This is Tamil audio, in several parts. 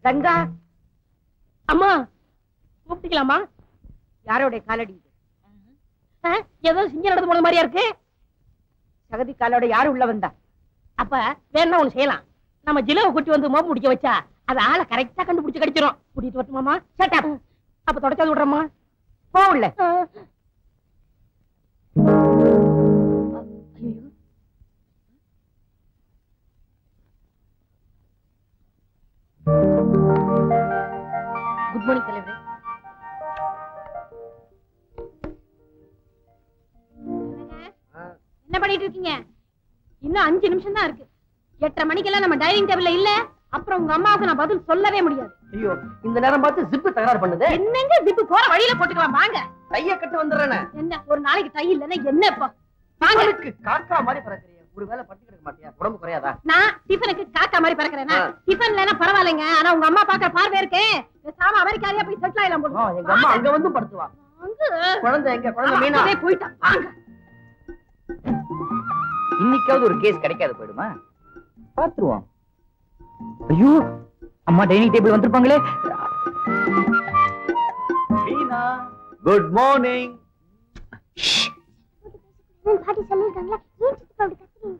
கங்கா அம்மா கூப்பிட்டீங்களாம்மா யாரோட காலடி இது ஆ, ஏதோ சிங்கம் நடந்து போன மாதிரியா இருக்கு சகதி காலோட யாரு உள்ள வந்தா அப்ப வேணா ஒண்ணு செய்யலாம் நம்ம ஜிலவை குட்டி வந்து மோப்பு பிடிக்க வச்சா அது ஆளை கரெக்டா கண்டுபிடிச்சு கடிச்சிரும் கூட்டிட்டு வரட்டுமாமா Shut up. அப்ப தொடச்சாது விடுறோமா போ உள்ள குட் மார்னிங் தலைவரே என்ன பண்ணிட்டு இருக்கீங்க இன்னும் அஞ்சு நிமிஷம் தான் இருக்கு எட்டரை மணிக்கெல்லாம் நம்ம டைனிங் டேபிள்ல இல்ல அப்புறம் உங்க அம்மாவுக்கு நான் பதில் சொல்லவே முடியாது ஐயோ இந்த நேரம் பார்த்து ஜிப்பு தகராறு பண்ணுது என்னங்க ஜிப்பு போற வழியில போட்டுக்கலாம் வாங்க கைய கட்டு வந்துடுறேனே என்ன ஒரு நாளைக்கு டை இல்லைன்னா என்ன இப்போ வாங்க அவனுக்கு காக்கா மாதிரி பறக்குறிய ஒரு வேலை பட்டு கிடக்க மாட்டியா உடம்பு குறையாதா நான் டிஃபனுக்கு காக்கா மாதிரி பறக்கிறேனா ஆ. டிஃபன்ல பரவாயில்லைங்க ஆனா உங்க அம்மா பாக்குற பார்வை இருக்கே சாம அமெரிக்காரியா போய் செட்டில் ஆயிடலாம் போல ஆ, எங்க அம்மா அங்க வந்து படுத்துவா வாங்க. குழந்தை எங்க குழந்தை மீனா அப்படியே போயிட்டான் வாங்க இன்னைக்காவது ஒரு கேஸ் கிடைக்காது போயிடுமா பாத்துருவோம் ஐயோ அம்மா டைனிங் டேபிள் வந்திருப்பாங்களே குட் மார்னிங் பாட்டி சொல்லிருக்காங்களா ஏன் சித்தப்பா அப்படி கத்துறீங்க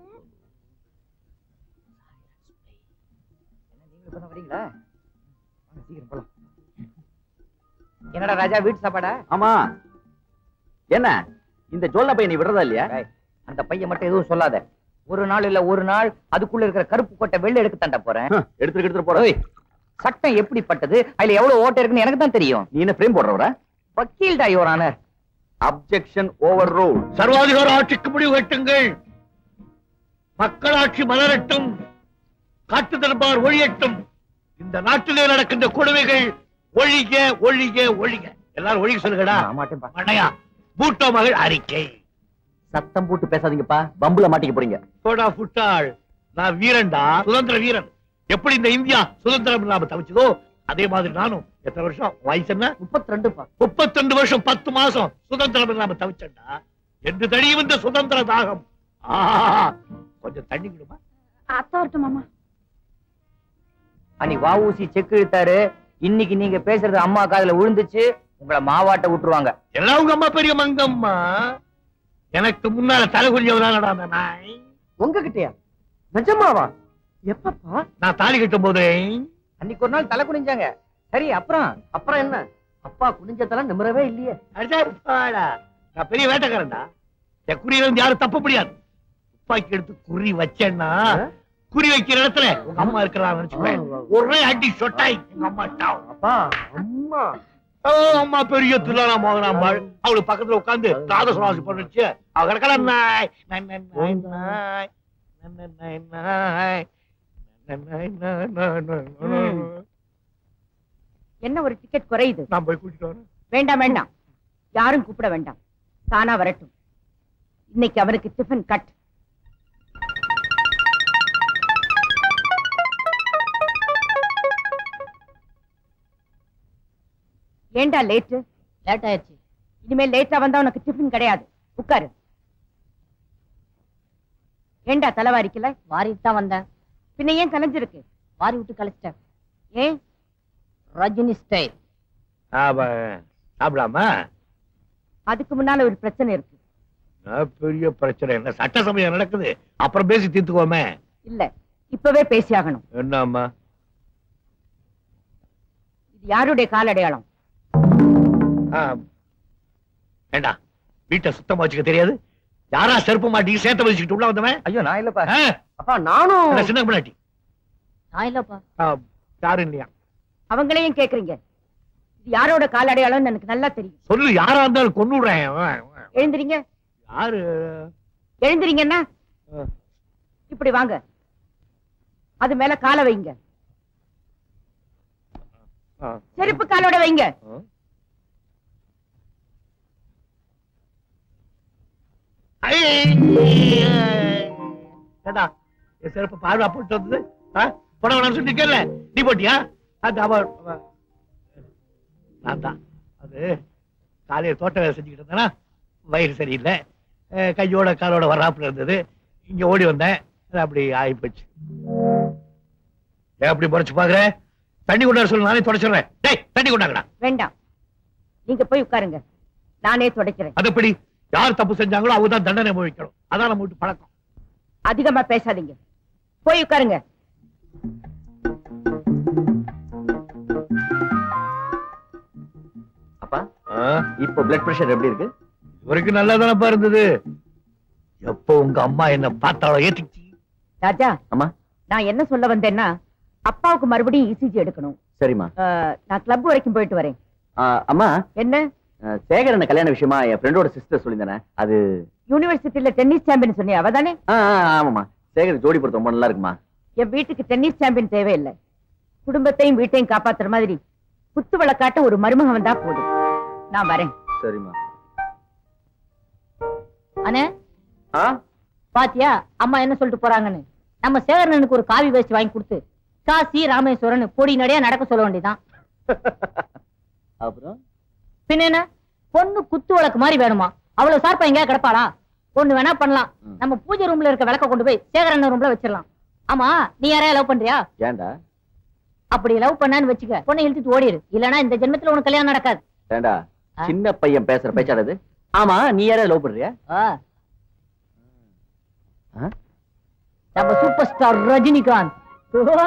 நீங்க இப்பதான் வரீங்களா வாங்க, சீக்கிரம் போலாம் என்னடா ராஜா வீட்டு சாப்பாடா ஆமா என்ன இந்த ஜோல்ல பையன் நீ விடுறதா இல்லையா ஏய், அந்த பையன் மட்டும் எதுவும் சொல்லாத ஒரு நாள் இல்ல ஒரு நாள் அதுக்குள்ள இருக்கிற கருப்பு கொட்டை வெளில எடுக்க தண்ட போறேன் ஹம், எடுத்துட்டு எடுத்துட்டு போற ஓய், சட்டம் எப்படிப்பட்டது அதுல எவ்வளவு ஓட்டை இருக்குன்னு எனக்கு தான் தெரியும் நீ என்ன பிரேம் போடுறவரா வக்கீல் டா your honour objection overrule சர்வாதிகார ஆட்சிக்கு முடிவு கட்டுங்கள் மக்களாட்சி மலரட்டும் காட்டு தர்பார் ஒழியட்டும் இந்த நாட்டிலே நடக்கின்ற கொடுமைகள் ஒழிக ஒழிக ஒழிக எல்லாரும் ஒழிக சொல்லுங்கடா மாட்டேன்பா மண்ணையா பூட்டோ மகள் அறிக்கை சத்தம் போட்டு பேசாதீங்கப்பா பம்புல மாட்டிக்க போறீங்க போடா புட்டாள் நான் வீரன்டா சுதந்திர வீரன் எப்படி இந்த இந்தியா சுதந்திரம் இல்லாம தவிச்சதோ அதே மாதிரி நானும் எத்தனை வருஷம் வயசு என்ன முப்பத்தி ரெண்டுப்பா முப்பத்தி வருஷம் பத்து மாசம் சுதந்திரம் இல்லாம தவிச்சேன்டா என்று தடியும் இந்த சுதந்திர தாகம் ஆஹா, கொஞ்சம் தண்ணி விடுமா அத்தா வரட்டும் மாமா அன்னைக்கு வாவூசி செக் இழுத்தாரு இன்னைக்கு நீங்க பேசுறது அம்மா காதுல விழுந்துச்சு உங்களை மாவாட்ட விட்டுருவாங்க எல்லாம் உங்க அம்மா பெரிய மங்கம்மா எனக்கு முன்னால தலை குறிஞ்சவதானடா அந்த நாய் உங்ககிட்டயா நிஜமாவா எப்பப்பா நான் தாலி கட்டும் போதே அன்னைக்கு ஒரு நாள் தலை குனிஞ்சாங்க சரி அப்புறம் அப்புறம் என்ன அப்பா குனிஞ்சதெல்லாம் நிமிரவே இல்லையே அடடா, பாடா. நான் பெரிய வேட்டைக்காரன்டா என் குறியில இருந்து யாரும் தப்ப முடியாது துப்பாக்கி எடுத்து குறி வச்சேன்னா குறி வைக்கிற இடத்துல உங்க அம்மா இருக்கிறான்னு நினைச்சுக்கேன் ஒரே அடி சொட்டாய் உங்க அம்மா டாவ். அப்பா அம்மா ஓ, அம்மா பெரிய துல்லானா மோகனாம்பாள் அவளுக்கு பக்கத்துல உட்கார்ந்து ராத சுவாசி பண்ணுச்சு அவ கிடக்கலாம் நாய் நாய், நாய், நாய், நாய். நாய், நாய், நாய். நாய், நாய், நாய், நாய், நாய், நாய். என்ன ஒரு டிக்கெட் குறையுது நான் போய் கூட்டிட்டு வரேன் வேண்டாம் வேண்டாம் யாரும் கூப்பிட வேண்டாம் தானா வரட்டும் இன்னைக்கு அவனுக்கு டிஃபன் கட் ஏண்டா லேட்டு லேட் ஆயிடுச்சு இனிமே லேட்டா வந்தா உனக்கு டிஃபன் கிடையாது உட்காரு ஏண்டா தலைவாரிக்கல வாரிட்டு தான் வந்தேன் பின்ன ஏன் கலைஞ்சிருக்கு வாரி விட்டு கழிச்சிட்டேன் ஏன் ரஜினி ஸ்டைல் சாப்பிடலாமா அதுக்கு முன்னால ஒரு பிரச்சனை இருக்கு நான் பெரிய பிரச்சனை என்ன சட்ட சமயம் நடக்குது அப்புறம் பேசி தீர்த்துக்கோமே இல்ல இப்பவே பேசியாகணும் என்னம்மா இது யாருடைய கால் அடையாளம் ஆ, ஏண்டா வீட்டை சுத்தமா வச்சுக்க தெரியாது யாரா செருப்பு மாட்டி சேர்த்த வச்சுக்கிட்டு உள்ள வந்தவன் ஐயோ நான் இல்லப்பா ஆ, அப்பா நானும் என்ன சின்ன முன்னாடி நான் இல்லப்பா யாரு இல்லையா அவங்களையும் கேக்குறீங்க இது யாரோட கால் அடையாளம்னு எனக்கு நல்லா தெரியும் சொல்லு யாரா இருந்தாலும் கொண்டு விடுறேன் எழுந்திரீங்க யாரு எழுந்திரீங்கன்னா ஆ. இப்படி வாங்க அது மேல காலை வைங்க ஆ. செருப்பு காலோட வைங்க ஆ. ஐ! ஏண்டா என் செருப்பு பார்வா போட்டு வந்தது ஆ? போட வேணாம்னு சொல்லிருக்கேன்ல நீ போட்டியா அது அவ அவ- நான் தான் அது காலையில தோட்ட வேலை செஞ்சுக்கிட்டு இருந்தேனா வயிறு சரியில்லை அஹ் கையோட காலோட வராப்புல இருந்தது இங்க ஓடி வந்தேன் அது அப்படி ஆகி போச்சு ஏன் அப்படி முறைச்சு பாக்குற தண்ணி கொண்டாட சொல்லு நானே தொடச்சிடுறேன் டேய் தண்ணி கொண்டாங்கடா வேண்டாம் நீங்க போய் உட்காருங்க நானே துடைக்கிறேன் அது எப்படி யார் தப்பு செஞ்சாங்களோ அவங்க தான் தண்டனை அனுபவிக்கணும் அதான் நம்ம வீட்டு பழக்கம் அதிகமா பேசாதீங்க போய் உட்காருங்க அப்பா இப்போ பிளட் பிரஷர் எப்படி இருக்கு இவருக்கு நல்லா தானப்பா இருந்தது எப்போ உங்க அம்மா என்ன பார்த்தாலும் ஏத்திச்சு ராஜா அம்மா நான் என்ன சொல்ல வந்தேன்னா அப்பாவுக்கு மறுபடியும் இசிஜி எடுக்கணும் சரிம்மா அஹ், நான் கிளப் வரைக்கும் போயிட்டு வரேன் ஆ, அம்மா என்ன அஹ், சேகரன் கல்யாண விஷயமா என் ஃப்ரெண்டோட சிஸ்டர் சொல்லியிருந்தேன் அது யூனிவர்சிட்டியில டென்னிஸ் சாம்பியன் சொன்னியா அவதானே ஆ, ஆ, ஆமாம்மா சேகர் ஜோடி பொறுத்த ரொம்ப நல்லா இருக்குமா என் வீட்டுக்கு டென்னிஸ் சாம்பியன் தேவையில்லை குடும்பத்தையும் வீட்டையும் காப்பாத்துற மாதிரி குத்து விளக்காட்ட ஒரு மருமகன் வந்தா போதும் நான் வரேன் சரிம்மா அண்ணே ஆ பாத்தியா அம்மா என்ன சொல்லிட்டு போறாங்கன்னு நம்ம சேகரனுக்கு ஒரு காவி வேஸ்ட் வாங்கி கொடுத்து காசி ராமேஸ்வரன் பொடி நடையா நடக்க சொல்ல வேண்டியதான் அப்புறம் பின்ன என்ன பொண்ணு குத்து விளக்கு மாதிரி வேணுமா அவ்வளவு சார்பா எங்கேயா கிடப்பாளா ஒண்ணு வேணா பண்ணலாம் ம். நம்ம பூஜை ரூம்ல இருக்க விளக்க கொண்டு போய் சேகரன் ரூம்ல வச்சிடலாம் ஆமா நீ யாரையா லவ் பண்றியா ஏன்டா அப்படி லவ் பண்ணான்னு வச்சுக்க பொண்ணை இழுத்துட்டு ஓடிடு இல்லனா இந்த ஜென்மத்துல உனக்கு கல்யாணம் நடக்காது ஏன்டா ஆ? சின்ன பையன் பேசுற பேச்சாடது ஆமா நீ யார லவ் பண்றியா ஆ, ஆ? நம்ம சூப்பர் ஸ்டார் ரஜினிகாந்த் ஓ,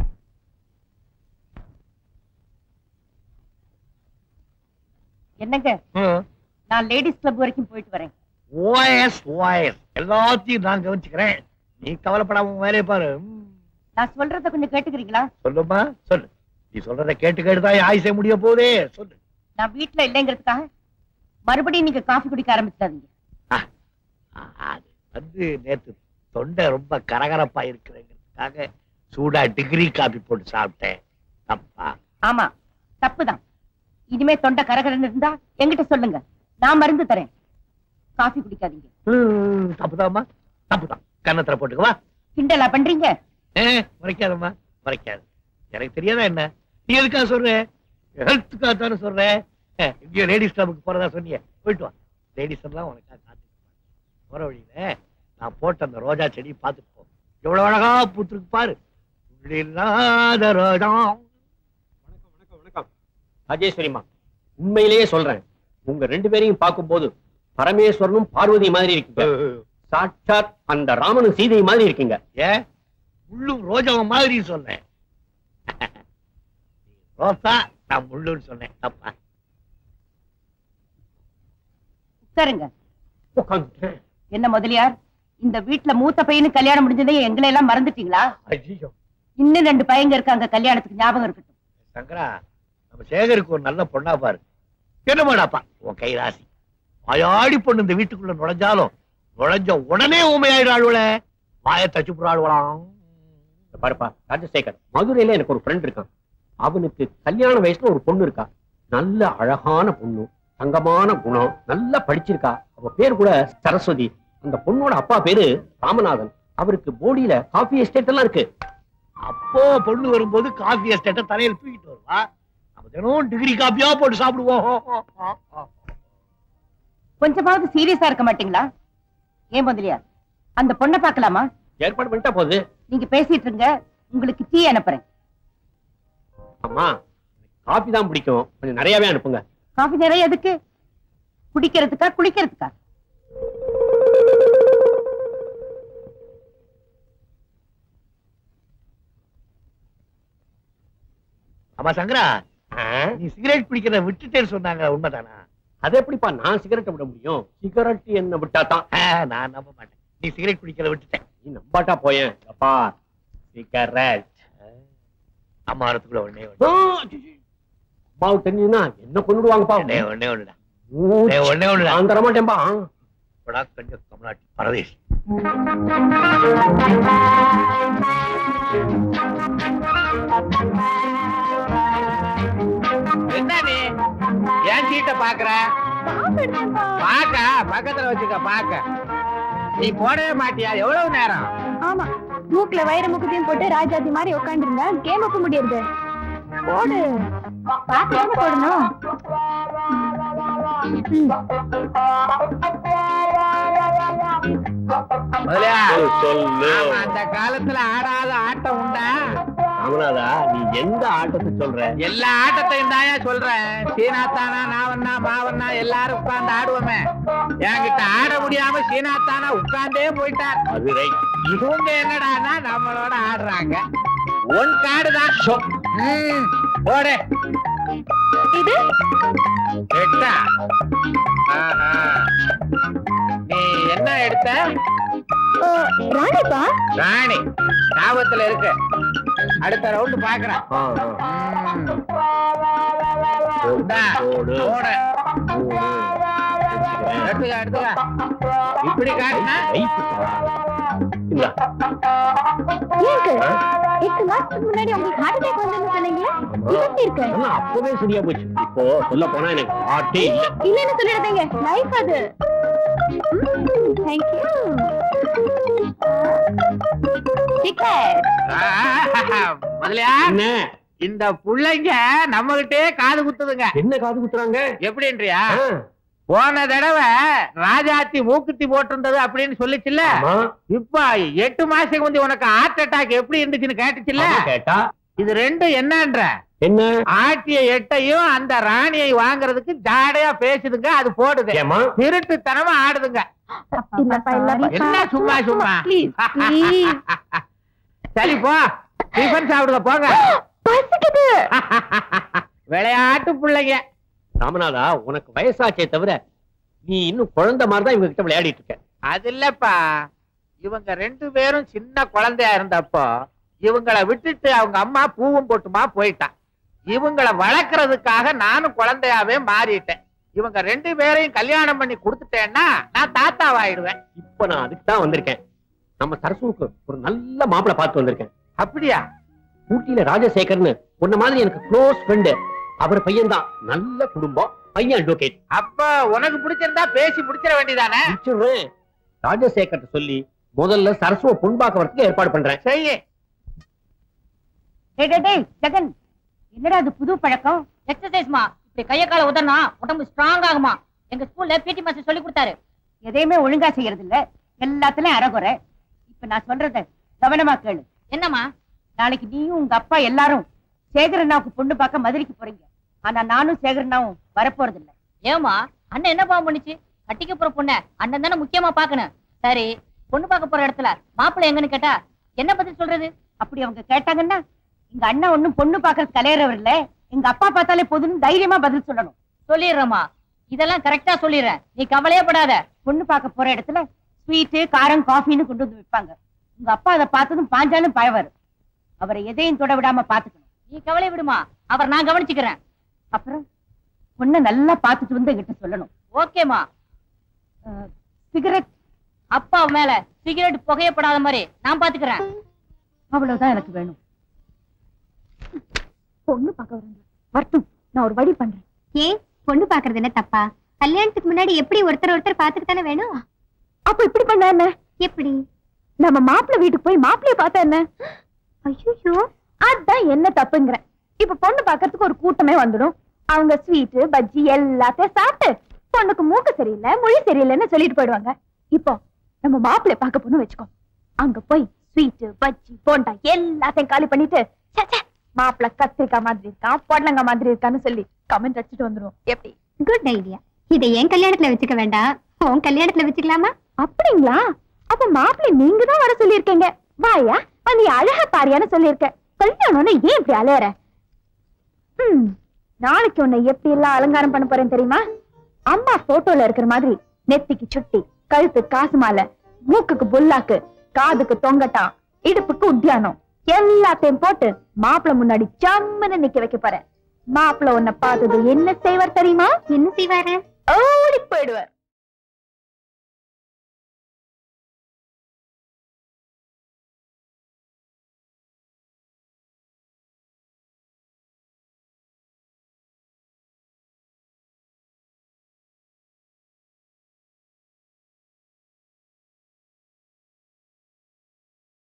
என்னங்க நான் லேடிஸ் கிளப் வரைக்கும் போயிட்டு வரேன் ஓஎஸ் ஓஎஸ் எல்லாத்தையும் நான் கவனிச்சுக்கிறேன் நீ கவலைப்படாம உன் வேலையை பாரு ம். நான் சொல்றத கொஞ்சம் கேட்டுக்கிறீங்களா சொல்லுமா சொல்லு நீ சொல்றத கேட்டு கேட்டு தான் ஆயுசே முடிய போதே சொல்லு நான் வீட்டுல இல்லைங்கிறதுக்காக மறுபடியும் நீங்க காஃபி குடிக்க ஆரம்பிச்சிடாதீங்க ஆ, அது வந்து நேத்து தொண்டை ரொம்ப கரகரப்பா இருக்கிறதுக்காக சூடா டிகிரி காபி போட்டு சாப்பிட்டேன் தப்பா ஆமா தப்புதான் இனிமே தொண்டை கரகரன்னு இருந்தா என்கிட்ட சொல்லுங்க நான் மருந்து தரேன் காஃபி குடிக்காதீங்க ம், தப்புதாம்மா தப்புதான் கன்னத்துல போட்டுக்கவா கிண்டலா பண்றீங்க ஏ மறைக்காதம்மா மறைக்காது எனக்கு தெரியாதா என்ன நீ எதுக்காக சொல்ற ஹெல்த்துக்காக தானே சொல்ற அஹ், இங்கேயோ லேடிஸ் கிளப்புக்கு போறதா சொன்னியே போயிட்டு வா லேடிஸ் எல்லாம் உனக்காக காத்து போற வழியில நான் போட்ட அந்த ரோஜா செடி பார்த்துட்டு போ எவ்வளவு அழகா பூத்துருக்கு பாரு உள்ளில்லாத ரோஜா வணக்கம் வணக்கம் வணக்கம் ராஜேஸ்வரிமா உண்மையிலேயே சொல்றேன் உங்க ரெண்டு பேரையும் பார்க்கும்போது பரமேஸ்வரனும் பார்வதி மாதிரி இருக்கீங்க சாட்சாத் அந்த ராமனும் சீதை மாதிரி இருக்கீங்க ஏன் முள்ளும் ரோஜாவும் மாதிரி சொன்னேன் ரோசா நான் முள்ளுன்னு சொன்னேன் தப்பா உட்காருங்க உட்காந்துட்டேன் என்ன முதலியார் இந்த வீட்டுல மூத்த பையனுக்கு கல்யாணம் முடிஞ்சதே எங்களை எல்லாம் மறந்துட்டீங்களா ஐயோ இன்னும் ரெண்டு பையங்க இருக்காங்க கல்யாணத்துக்கு ஞாபகம் இருக்கட்டும் சங்கரா நம்ம சேகருக்கு ஒரு நல்ல பொண்ணா பாரு என்னமாடாப்பா உன் கை ராசி வாயாடி பொண்ணு இந்த வீட்டுக்குள்ள நுழைஞ்சாலும் நுழைஞ்ச உடனே ஊமையாயிடாளுவல வாய தச்சு புறாளுவலாம் இத பாருப்பா ராஜசேகர் மதுரையில எனக்கு ஒரு ஃப்ரெண்ட் இருக்கான் அவனுக்கு கல்யாண வயசுல ஒரு பொண்ணு இருக்கா நல்ல அழகான பொண்ணு தங்கமான குணம் நல்லா படிச்சிருக்கா அவ பேர் கூட சரஸ்வதி அந்த பொண்ணோட அப்பா பேரு ராமநாதன் அவருக்கு போடியில காஃபி எஸ்டேட் எல்லாம் இருக்கு அப்போ பொண்ணு வரும்போது காஃபி எஸ்டேட்ட தலையில் தூக்கிட்டு வருவா நம்ம தினம் டிகிரி காப்பியா போட்டு சாப்பிடுவோம் கொஞ்சமாவது சீரியஸா இருக்க மாட்டீங்களா ஏன் முதலியார் அந்த பொண்ணை பார்க்கலாமா ஏற்பாடு பண்ணிட்டா போகுது நீங்க பேசிட்டு இருங்க உங்களுக்கு டீ அனுப்புறேன் அம்மா காஃபி தான் பிடிக்கும் கொஞ்சம் நிறையவே அனுப்புங்க காஃபி நிறைய எதுக்கு குடிக்கிறதுக்கா குளிக்கிறதுக்கா ஆமா சங்கரா ஆ? நீ சிகரெட் பிடிக்கிறத விட்டுட்டேன்னு சொன்னாங்க உண்மைதானா அது எப்படிப்பா நான் சிகரெட்டை விட முடியும் சிகரெட் என்ன விட்டா தான் ஆ, நான் நம்ப மாட்டேன் நீ சிகரெட் பிடிக்கிறத விட்டுட்டேன் நீ நம்பாட்டா போயேன் அப்பா சிகரெட் அம்மாவரத்துக்குள்ள ஒண்ணே ஒண்ணு அம்மாவுக்கு தெரிஞ்சுன்னா என்ன கொண்டுடுவாங்கப்பா ஒண்ணே ஒண்ணே ஒண்ணுடா மூச்சு. ஏய், ஒண்ணே ஒண்ணுடா நான் தர மாட்டேன்பா படா கொஞ்சம் கமலாட்டி பரதேஷ் என்ன நீ ஏன் சீட்டை பாக்குற பாக்க பக்கத்துல வச்சுக்க பாக்க நீ போடவே மாட்டியா எவ்வளவு நேரம் ஆமா மூக்குல வைர முகத்தையும் போட்டு ராஜாதி மாதிரி உட்காந்துருந்தா கேம் ஒப்ப முடியாது போடு பாத்து போடணும் முதலியா சொல்லு ஆமா, அந்த காலத்துல ஆடாத ஆட்டம் உண்டா ராமநாதா நீ எந்த ஆட்டத்தை சொல்ற எல்லா ஆட்டத்தையும் தாயா சொல்றேன் சீனாத்தானா நாவண்ணா மாவண்ணா எல்லாரும் உட்கார்ந்து ஆடுவோமே என்கிட்ட ஆட முடியாம சீனாத்தானா உட்கார்ந்தே போயிட்டார் அது ரைட் இவங்க என்னடான்னா நம்மளோட ஆடுறாங்க ஒன் கார்டு தான் ம், போடு இது எட்டா ஆஹா. நீ என்ன எடுத்த ஓ, ராணிப்பா ராணி ஞாபகத்துல இருக்கு அடுத்த ரவுண்டு பாக்குறேன் ஆ, ஆ. இந்தா, போடு. போடு. எடுத்துக்க எடுத்துக்க இப்படி காட்டினா ரைட்டுப்பா. இந்தா. ஏங்க எட்டு மாசத்துக்கு முன்னாடி உங்களுக்கு ஹார்ட் அட்டாக் வந்ததுன்னு சொன்னீங்களே இது எப்படி இருக்கு அதெல்லாம் அப்பவே சரியா போச்சு இப்போ சொல்ல போனா எனக்கு ஆட்டே இல்ல இல்லன்னு சொல்லிடாதீங்க லைஃப் அது தேங்க்யூ டிக்கெட் ஆஹா, முதலியா என்ன இந்த புள்ளைங்க நம்ம கிட்டே காது குத்துதுங்க என்ன காது குத்துறாங்க எப்படின்றியா ஆ, போன தடவை ராஜாத்தி மூக்குத்தி போட்டிருந்தது அப்படின்னு சொல்லிச்சுல்ல ஆமா. இப்ப எட்டு மாசத்துக்கு முந்தி உனக்கு ஹார்ட் அட்டாக் எப்படி இருந்துச்சுன்னு கேட்டுச்சுல்ல அவன் கேட்டா இது ரெண்டும் என்னன்ற என்ன ஆட்டிய எட்டையும் அந்த ராணியை வாங்குறதுக்கு ஜாடையா பேசுதுங்க அது போடுது ஏமா திருட்டுத்தனமா ஆடுதுங்க இல்லப்பா இல்லப்பா என்ன சும்மா சும்மா ப்ளீஸ் ப்ளீஸ் சரி போ டிஃபன் சாப்பிடுங்க போங்க பசிக்குது விளையாட்டு பிள்ளைங்க ராமநாதா உனக்கு வயசாச்சே தவிர நீ இன்னும் குழந்தை மாதிரி தான் இவங்க கிட்ட விளையாடிட்டு இருக்க அது இல்லப்பா இவங்க ரெண்டு பேரும் சின்ன குழந்தையா இருந்தப்போ இவங்களை விட்டுட்டு அவங்க அம்மா பூவும் போட்டுமா போயிட்டான் இவங்களை வளர்க்கறதுக்காக நானும் குழந்தையாவே மாறிட்டேன் இவங்க ரெண்டு பேரையும் கல்யாணம் பண்ணி கொடுத்துட்டேன்னா நான் தாத்தாவாயிடுவேன் இப்ப நான் அதுக்கு தான் வந்திருக்கேன் நம்ம சரசுவுக்கு ஒரு நல்ல மாப்பிளை பார்த்து வந்திருக்கேன் அப்படியா ஊட்டியில ராஜசேகர்னு உன்ன மாதிரி எனக்கு க்ளோஸ் ஃப்ரெண்டு அவர் பையன் தான் நல்ல குடும்பம் பையன் அட்வொகேட் அப்ப உனக்கு பிடிச்சிருந்தா பேசி பிடிச்சிட வேண்டியதானே முடிச்சிடுறேன் ராஜசேகர்ட்ட சொல்லி முதல்ல சரசுவ பொன்பாக்க வரத்துக்கு ஏற்பாடு பண்றேன் செய்ய டேய், டேய், டேய், ஜெகன் என்னடா அது புது பழக்கம் எக்ஸசைஸ்மா இப்படி கைய கால உதறனா உடம்பு ஸ்ட்ராங் ஆகுமா எங்க ஸ்கூல்ல பிடி மாஸ்டர் சொல்லி கொடுத்தாரு எதையுமே ஒழுங்கா செய்யறது இல்ல எல்லாத்துலயும் அறகுறை இப்ப நான் சொல்றத கவனமா கேளு என்னம்மா நாளைக்கு நீயும் உங்க அப்பா எல்லாரும் சேகரண்ணாவுக்கு பொண்ணு பார்க்க மதுரைக்கு போறீங்க ஆனா நானும் சேகரண்ணாவும் வரப்போறது இல்ல ஏமா அண்ணன் என்ன பாவம் பண்ணுச்சு கட்டிக்க போற பொண்ண அண்ணன் தானே முக்கியமா பாக்கணும் சரி பொண்ணு பார்க்க போற இடத்துல மாப்பிள்ளை எங்கன்னு கேட்டா என்ன பதில் சொல்றது அப்படி அவங்க கேட்டாங்கன்னா எங்க அண்ணா ஒண்ணும் பொண்ணு பாக்குறது கலையறவர் இல்ல எங்க அப்பா பார்த்தாலே போதும்னு தைரியமா பதில் சொல்லணும் சொல்லிடுறேம்மா இதெல்லாம் கரெக்டா சொல்லிடுறேன் நீ கவலையே படாத பொண்ணு பார்க்க போற இடத்துல ஸ்வீட்டு காரம் காஃபின்னு கொண்டு வந்து வைப்பாங்க உங்க அப்பா அதை பார்த்ததும் பாஞ்சாலும் பயவர் அவரை எதையும் தொட விடாம பாத்துக்கணும் நீ கவலை விடுமா அவர் நான் கவனிச்சுக்கிறேன் அப்புறம் பொண்ணை நல்லா பார்த்துட்டு வந்து என்கிட்ட சொல்லணும் ஓகேமா சிகரெட் அப்பா மேல சிகரெட் புகையப்படாத மாதிரி நான் பாத்துக்கிறேன் அவ்வளவுதான் எனக்கு வேணும் பொண்ணு பார்க்க வராங்க வரட்டும் நான் ஒரு வழி பண்றேன் ஏன் பொண்ணு பாக்குறது என்ன தப்பா கல்யாணத்துக்கு முன்னாடி எப்படி ஒருத்தர் ஒருத்தர் பாத்துட்டு தானே வேணும் அப்ப இப்படி பண்ண என்ன எப்படி நம்ம மாப்பிள்ளை வீட்டுக்கு போய் மாப்பிள்ளைய பார்த்தா என்ன ஐயோ அதான் என்ன தப்புங்கிறேன் இப்ப பொண்ணு பார்க்கறதுக்கு ஒரு கூட்டமே வந்துடும் அவங்க ஸ்வீட்டு பஜ்ஜி எல்லாத்தையும் சாப்பிட்டு பொண்ணுக்கு மூக்கு சரியில்லை மொழி சரியில்லைன்னு சொல்லிட்டு போயிடுவாங்க இப்போ நம்ம மாப்பிள்ளைய பார்க்க போன்னு வச்சுக்கோ அங்க போய் ஸ்வீட்டு பஜ்ஜி போண்டா எல்லாத்தையும் காலி பண்ணிட்டு ச்சே, ச்சே, மாப்பிள்ளை கத்திரிக்காய் மாதிரி இருக்கான் பொடலங்காய் மாதிரி இருக்கான்னு சொல்லி கமெண்ட் அடிச்சுட்டு வந்துருவோம் எப்படி குட் ஐடியா இதை என் கல்யாணத்துல வச்சுக்க வேண்டாம் உன் கல்யாணத்துல வச்சுக்கலாமா அப்படிங்களா அப்ப மாப்பிள்ளை நீங்க தான் வர சொல்லியிருக்கீங்க வாயா வந்து அழகா பாரியான்னு சொல்லியிருக்க கல்யாணம்னு ஏன் இப்படி அலையற ம் நாளைக்கு உன்னை எப்படி எல்லாம் அலங்காரம் பண்ண போறேன் தெரியுமா அம்மா போட்டோல இருக்கிற மாதிரி நெத்திக்கு சுட்டி கழுத்து காசு மாலை மூக்குக்கு புல்லாக்கு காதுக்கு தொங்கட்டான் இடுப்புக்கு உத்தியானம் எல்லாத்தையும் போட்டு மாப்பிள்ளை முன்னாடி ஜம்முன்னு நிக்க வைக்க போறேன் மாப்பிள்ளை உன்னை பார்த்தது என்ன செய்வார் தெரியுமா என்ன செய்வாரு ஓடி போயிடுவார்